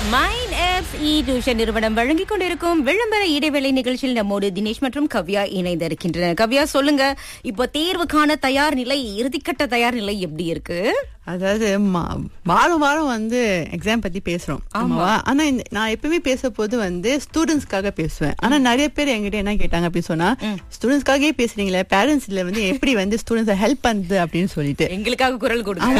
மைன் apps இ tuition நிறுவனம் வழங்கிக் கொண்டிருக்கும் விளம்பர இடைவேளை நிகழ்ச்சியில் நம்மோடு தினேஷ் மற்றும் கவ்யா இணைந்திருக்கின்றனர் கவ்யா சொல்லுங்க இப்போ தேர்வுக்கான தயார் நிலை இறுதிக்கட்ட தயார் நிலை எப்படி இருக்கு அதாவது மா- வாரம் வாரம் வந்து எக்ஸாம் பத்தி பேசுறோம் ஆமாவா ஆனா இந்த- நான் எப்பவுமே பேச போது வந்து ஸ்டூடெண்ட்ஸ்க்காக பேசுவேன் ஆனா நிறைய பேர் என்கிட்ட என்ன கேட்டாங்க அப்படின்னு சொன்னா ஸ்டூடெண்ட்ஸ்க்காகவே பேசுறீங்களே பேரண்ட்ஸ் இல்ல வந்து எப்படி வந்து ஸ்டூடெண்ட்ஸ் ஹெல்ப் பண்ணுது அப்படின்னு சொல்லிட்டு எங்களுக்காக குரல் கொடுங்க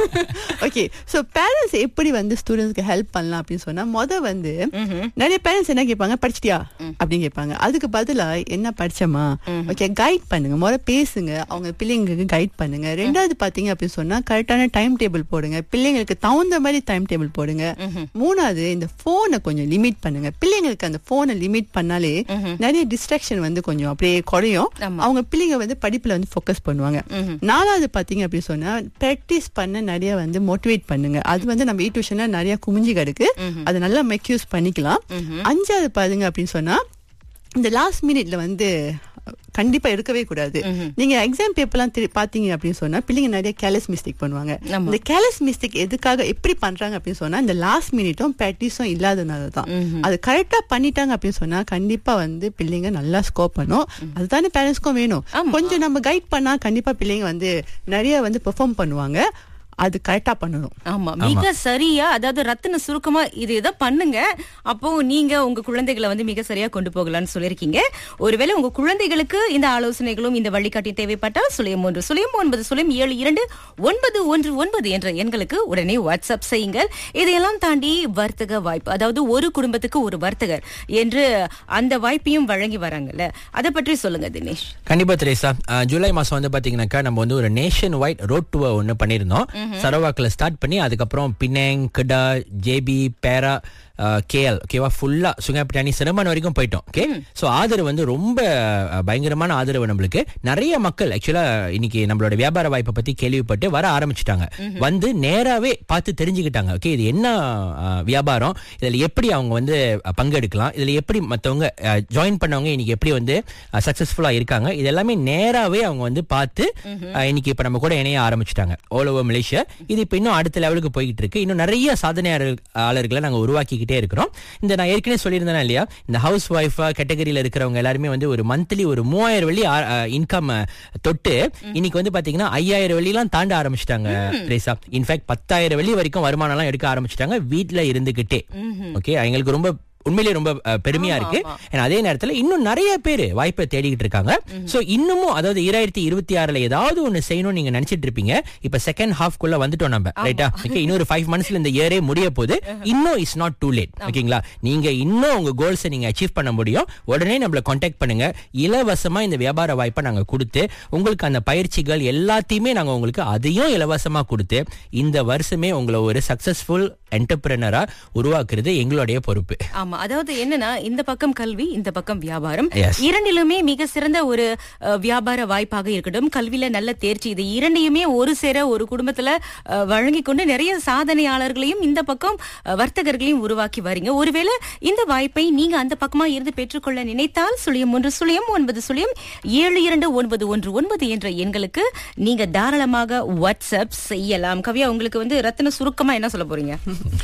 ஓகே சோ பேரண்ட்ஸ் எப்படி வந்து ஸ்டூடெண்ட்ஸ்க்கு ஹெல்ப் பண்ணலாம் அப்படின்னு சொன்னா முத வந்து நிறைய பேரண்ட்ஸ் என்ன கேட்பாங்க படிச்சிட்டியா அப்படின்னு கேட்பாங்க அதுக்கு பதிலா என்ன படிச்சமா ஓகே கைட் பண்ணுங்க முத பேசுங்க அவங்க பிள்ளைங்களுக்கு கைட் பண்ணுங்க ரெண்டாவது பாத்தீங்க அப்படின்னு சொன்னா கரெக்டான டைம் டேபிள் போடுங்க பிள்ளைங்களுக்கு தகுந்த மாதிரி டைம் டேபிள் போடுங்க மூணாவது இந்த போனை கொஞ்சம் லிமிட் பண்ணுங்க பிள்ளைங்களுக்கு அந்த போனை லிமிட் பண்ணாலே நிறைய டிஸ்ட்ராக்ஷன் வந்து கொஞ்சம் அப்படியே குறையும் ஆமா. அவங்க பிள்ளைங்க வந்து படிப்புல வந்து ஃபோக்கஸ் பண்ணுவாங்க நாலாவது பாத்தீங்க அப்படி சொன்னா பிராக்டிஸ் பண்ண நிறைய வந்து மோட்டிவேட் பண்ணுங்க அது வந்து நம்ம வீட்டு டியூஷன்ல நிறைய குமிஞ்சி கிடக்கு அதை நல்லா மெக்யூஸ் பண்ணிக்கலாம் அஞ்சாவது பாருங்க அப்படின்னு சொன்னா இந்த லாஸ்ட் மினிட்ல வந்து கண்டிப்பா இருக்கவே கூடாது நீங்க எக்ஸாம் பேப்பர்லாம் திரு- பாத்தீங்க அப்படின்னு சொன்னா பிள்ளைங்க நிறைய கேலஸ் மிஸ்டேக் பண்ணுவாங்க ஆமா. இந்த கேலஸ் மிஸ்டேக் எதுக்காக எப்படி பண்றாங்க அப்படின்னு சொன்னா இந்த லாஸ்ட் மினிட்டும் ப்ராக்டிஸும் இல்லாதனால தான் அது கரெக்டா பண்ணிட்டாங்க அப்படின்னு சொன்னா கண்டிப்பா வந்து பிள்ளைங்க நல்லா ஸ்கோர் பண்ணும் அதுதானே பேரண்ட்ஸ்க்கும் வேணும் கொஞ்சம் நம்ம கைட் பண்ணா கண்டிப்பா பிள்ளைங்க வந்து நிறைய வந்து பெர்ஃபார்ம் பண்ணுவாங்க அது கரெக்டா பண்ணணும் ஆமா மிக சரியா அதாவது ரத்தின சுருக்கமா இது இதை பண்ணுங்க அப்போ நீங்க உங்க குழந்தைகளை வந்து மிக சரியா கொண்டு போகலாம்னு சொல்லியிருக்கீங்க ஒருவேளை உங்க குழந்தைகளுக்கு இந்த ஆலோசனைகளும் இந்த வழிகாட்டி தேவைப்பட்டால் சுழியம் ஒன்று சுழியம் ஒன்பது சுழியம் ஏழு இரண்டு ஒன்பது ஒன்று ஒன்பது என்ற எண்களுக்கு உடனே வாட்ஸ்அப் செய்யுங்கள் இதையெல்லாம் தாண்டி வர்த்தக வாய்ப்பு அதாவது ஒரு குடும்பத்துக்கு ஒரு வர்த்தகர் என்று அந்த வாய்ப்பையும் வழங்கி வராங்கல்ல அதை பற்றி சொல்லுங்க தினேஷ் கண்டிப்பா திரேசா அஹ், ஜூலை மாசம் வந்து பாத்தீங்கன்னாக்கா நம்ம வந்து ஒரு நேஷன் வைட் ரோட் டூர் ஒன்னு பண்ணியிருந்தோம் சரவாக்கில் ஸ்டார்ட் பண்ணி அதுக்கப்புறம் பினேங் கிடா ஜேபி பேரா கேஎல் ஓகேவா ஃபுல்லா சுங்காப்பிட்டானி சிரமன் வரைக்கும் போயிட்டோம் ஓகே சோ ஆதரவு வந்து ரொம்ப அஹ், பயங்கரமான ஆதரவு நம்மளுக்கு நிறைய மக்கள் ஆக்சுவலா இன்னைக்கு நம்மளோட வியாபார வாய்ப்பை பத்தி கேள்விப்பட்டு வர ஆரம்பிச்சிட்டாங்க வந்து நேராவே பார்த்து தெரிஞ்சுக்கிட்டாங்க ஓகே இது என்ன அஹ், வியாபாரம் இதுல எப்படி அவங்க வந்து அஹ், பங்கெடுக்கலாம் இதுல எப்படி மத்தவங்க ஜாயின் பண்ணவங்க இன்னைக்கு எப்படி வந்து சக்சஸ்ஃபுல்லா இருக்காங்க இது எல்லாமே நேராவே அவங்க வந்து பார்த்து அஹ், இன்னைக்கு இப்ப நம்ம கூட இணைய ஆரம்பிச்சிட்டாங்க ஆல் ஓவர் மலேசியா இது இப்ப இன்னும் அடுத்த லெவலுக்கு போய்கிட்டு இருக்கு இன்னும் நிறைய சாதனையாளர்களை நாங்க உருவாக்கிக்கிட்டே இருக்கிறோம் இந்த நான் ஏற்கனவே சொல்லியிருந்தேன் இல்லையா இந்த ஹவுஸ் ஒய்ஃபா கேட்டகரியில இருக்கிறவங்க எல்லாருமே வந்து ஒரு மந்த்லி ஒரு மூவாயிரம் வெள்ளி இன்கம் தொட்டு இன்னைக்கு வந்து பாத்தீங்கன்னா ஐயாயிரம் வெள்ளிலாம் தாண்ட ஆரம்பிச்சிட்டாங்க ரேசா இன்ஃபேக்ட் பத்தாயிரம் வெள்ளி வரைக்கும் வருமானம் எல்லாம் எடுக்க ஆரம்பிச்சிட்டாங்க வீட்ல இருந்துகிட்டே ஓகே எங்களுக்கு ரொம்ப உண்மையிலேயே ரொம்ப அஹ், பெருமையா இருக்கு And அதே நேரத்துல இன்னும் நிறைய பேர் வாய்ப்பை தேடிக்கிட்டு இருக்காங்க சோ இன்னமும் அதாவது இராயிரத்தி இருபத்தி ஆறுல ஏதாவது ஒண்ணு செய்யணும்னு நீங்க நினைச்சிட்டு இருப்பீங்க இப்ப செகண்ட் ஹாஃப் குள்ள வந்துட்டோம் நம்ம ரைட்டா ஓகே இன்னொரு ஃபைவ் மந்த்ஸ்ல இந்த இயரே முடிய போகுது இன்னும் இஸ் நாட் டூ லேட் ஓகேங்களா நீங்க இன்னும் உங்க கோல்ஸை நீங்க அச்சீவ் பண்ண முடியும் உடனே நம்மள காண்டாக்ட் பண்ணுங்க இலவசமா இந்த வியாபார வாய்ப்பை நாங்க கொடுத்து உங்களுக்கு அந்த பயிற்சிகள் எல்லாத்தையுமே நாங்க உங்களுக்கு அதையும் இலவசமா கொடுத்து இந்த வருஷமே உங்களை ஒரு சக்சஸ்ஃபுல் என்டர்பிரனரா உருவாக்குறது எங்களுடைய பொறுப்பு ஆமா அதாவது என்னன்னா இந்த பக்கம் கல்வி இந்த பக்கம் வியாபாரம் Yes. இரண்டிலுமே மிக சிறந்த ஒரு அஹ், வியாபார வாய்ப்பாக இருக்கட்டும் கல்வியில நல்ல தேர்ச்சி இது இரண்டையுமே ஒரு சேர ஒரு குடும்பத்துல அஹ், வழங்கிக் கொண்டு நிறைய சாதனையாளர்களையும் இந்த பக்கம் அஹ், வர்த்தகர்களையும் உருவாக்கி வரீங்க ஒருவேளை இந்த வாய்ப்பை நீங்க அந்த பக்கமா இருந்து பெற்றுக்கொள்ள நினைத்தால் சுழியம் ஒன்று சுழியம் ஒன்பது சுழியம் ஏழு இரண்டு ஒன்பது ஒன்று ஒன்பது என்ற எண்களுக்கு நீங்க தாராளமாக வாட்ஸ்அப் செய்யலாம் கவியா உங்களுக்கு வந்து ரத்தின சுருக்கமா என்ன சொல்ல போறீங்க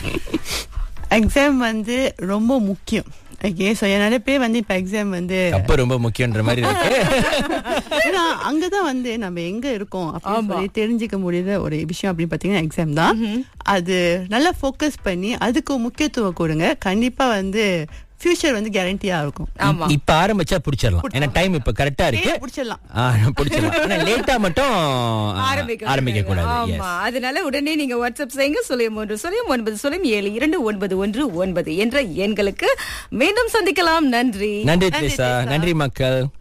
எக்ஸாம் வந்து ரொம்ப முக்கியம் ஓகே ஸோ நிறைய பேர் வந்து இப்போ எக்ஸாம் வந்து அப்ப ரொம்ப முக்கியன்ற மாதிரி இருக்கு ஏன்னா அங்கதான் வந்து நம்ம எங்க இருக்கோம் அப்படின்னு சொல்லி தெரிஞ்சுக்க முடியாத ஒரு விஷயம் அப்படின்னு பாத்தீங்கன்னா எக்ஸாம் தான் அது நல்லா ஃபோக்கஸ் பண்ணி அதுக்கு முக்கியத்துவம் கொடுங்க கண்டிப்பா வந்து ஃபியூச்சர் வந்து கேரண்டியா இருக்கும் ஆமா இப்ப ஆரம்பிச்சா புடிச்சிடலாம் ஏன்னா டைம் இப்ப கரெக்டா இருக்கு பிடிச்சிடலாம் ஆ, புடிச்சிடலாம் ஆனா லேட்டா மட்டும் ஆரம்பிக்க கூடாது Yes. ஆமா அதனால உடனே நீங்க வாட்ஸ்அப் செய்யுங்க சுழியம் ஒன்று சுழியம் ஒன்பது சுழியம் ஏழு இரண்டு ஒன்பது ஒன்று ஒன்பது என்ற எண்களுக்கு மீண்டும் சந்திக்கலாம் நன்றி நன்றி திரேசா நன்றி மக்கள்